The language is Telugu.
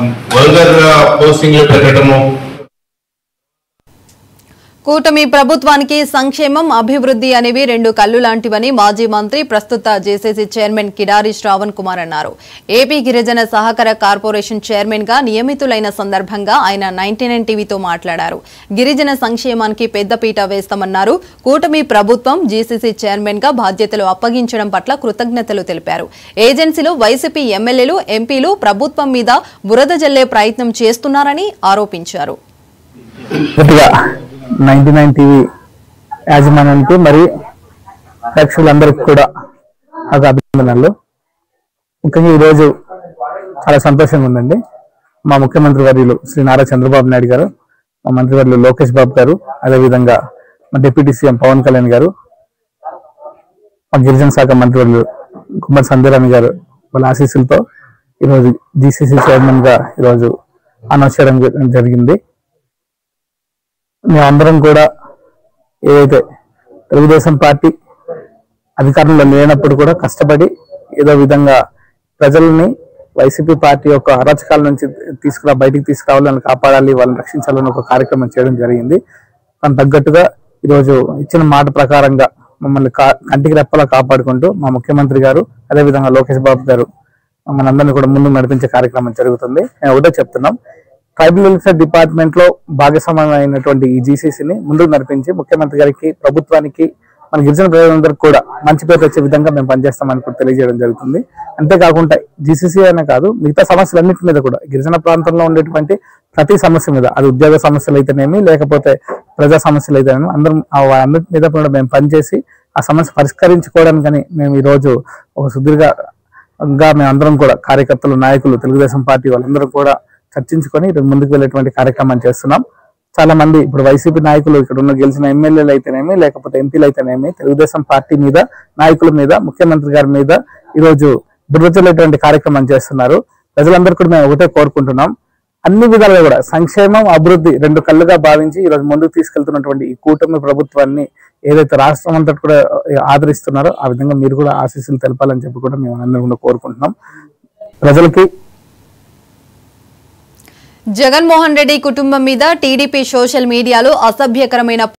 వల్గర్ పోస్టింగ్లు పెట్టడము కూటమి ప్రభుత్వానికి సంక్షేమం అభివృద్ధి అనేవి రెండు కళ్ళు లాంటివని మాజీ మంత్రి ప్రస్తుత జేసీసీ చైర్మన్ కిడారి శ్రావణ్ కుమార్ అన్నారు ఏపీ గిరిజన సహకార కార్పొరేషన్ చైర్మన్ గా నియమితులైన సందర్భంగా ఆయన నైన్టీ నైన్ టీవీతో మాట్లాడారు గిరిజన సంక్షేమానికి పెద్దపీట వేస్తామన్నారు కూటమి ప్రభుత్వం జీసీసీ చైర్మన్ గా బాధ్యతలు అప్పగించడం పట్ల కృతజ్ఞతలు తెలిపారు ఏజెన్సీలో వైసీపీ ఎమ్మెల్యేలు ఎంపీలు ప్రభుత్వం మీద బురద జల్లే ప్రయత్నం చేస్తున్నారని ఆరోపించారు గట్టిగా నైన్టీ నైన్ టీవీ యాజమాన్యానికి మరి ప్రేక్షకులందరికీ కూడా నాకు అభినందనలు ముఖ్యంగా ఈరోజు చాలా సంతోషంగా ఉందండి మా ముఖ్యమంత్రి వర్యులు శ్రీ నారా చంద్రబాబు నాయుడు గారు మా మంత్రివర్యులు లోకేష్ బాబు గారు అదేవిధంగా మా డిప్యూటీ సీఎం పవన్ కళ్యాణ్ గారు మా గిరిజన శాఖ మంత్రివర్యులు కుమార్ సంధ్యరాణి గారు వాళ్ళ ఆశీస్సులతో ఈరోజు జీసీసీ చైర్మన్ గా ఈరోజు అనౌన్స్ చేయడం జరిగింది మేమందరం కూడా ఏదైతే తెలుగుదేశం పార్టీ అధికారంలో లేనప్పుడు కూడా కష్టపడి ఏదో విధంగా ప్రజల్ని వైసీపీ పార్టీ యొక్క అరాచకాల నుంచి తీసుకురా బయటికి తీసుకురావాలని కాపాడాలి వాళ్ళని రక్షించాలని ఒక కార్యక్రమం చేయడం జరిగింది దానికి తగ్గట్టుగా ఈరోజు ఇచ్చిన మాట ప్రకారంగా మమ్మల్ని కా- కంటికి రెప్పలా కాపాడుకుంటూ మా ముఖ్యమంత్రి గారు అదేవిధంగా లోకేష్ బాబు గారు మమ్మల్ని అందరినీ కూడా ముందుకు నడిపించే కార్యక్రమం జరుగుతుంది మేము ఒకటే చెప్తున్నాం ట్రైబల్ వెల్ఫేర్ డిపార్ట్మెంట్ లో భాగస్వామ్యమైనటువంటి ఈ జీసీసీని ముందుకు నడిపించి ముఖ్యమంత్రి గారికి ప్రభుత్వానికి మన గిరిజన ప్రజలందరికీ కూడా మంచి పేరు వచ్చే విధంగా మేము పనిచేస్తామని కూడా తెలియజేయడం జరుగుతుంది అంతేకాకుండా జీసీసీ అనే కాదు మిగతా సమస్యలన్నిటి మీద కూడా గిరిజన ప్రాంతంలో ఉండేటువంటి ప్రతి సమస్య మీద అది ఉద్యోగ సమస్యలు అయితేనేమి లేకపోతే ప్రజా సమస్యలు అయితేనేమి అందరం ఆ అన్నిటి మీద కూడా మేము పనిచేసి ఆ సమస్య పరిష్కరించుకోవడానికని మేము ఈ రోజు ఒక సుదీర్ఘ గా మేమందరం కూడా కార్యకర్తలు నాయకులు తెలుగుదేశం పార్టీ వాళ్ళందరూ కూడా చర్చించుకొని ఈరోజు ముందుకు వెళ్ళేటువంటి కార్యక్రమం చేస్తున్నాం చాలా మంది ఇప్పుడు వైసీపీ నాయకులు ఇక్కడ ఉన్న గెలిచిన ఎమ్మెల్యేలు అయితేనేమి లేకపోతే ఎంపీలు అయితేనేమి తెలుగుదేశం పార్టీ మీద నాయకుల మీద ముఖ్యమంత్రి గారి మీద ఈరోజు బుర్రచల్లేటువంటి కార్యక్రమం చేస్తున్నారు ప్రజలందరూ కూడా మేము ఒకటే కోరుకుంటున్నాం అన్ని విధాలుగా కూడా సంక్షేమం అభివృద్ధి రెండు కళ్ళుగా భావించి ఈరోజు ముందుకు తీసుకెళ్తున్నటువంటి ఈ కూటమి ప్రభుత్వాన్ని ఏదైతే రాష్ట్రం అంతటి కూడా ఆదరిస్తున్నారో ఆ విధంగా మీరు కూడా ఆశీస్సులు తెలపాలని చెప్పి కూడా మేము అందరం కూడా కోరుకుంటున్నాం ప్రజలకి జగన్మోహన్ రెడ్డి కుటుంబం మీద టీడీపీ సోషల్ మీడియాలో అసభ్యకరమైన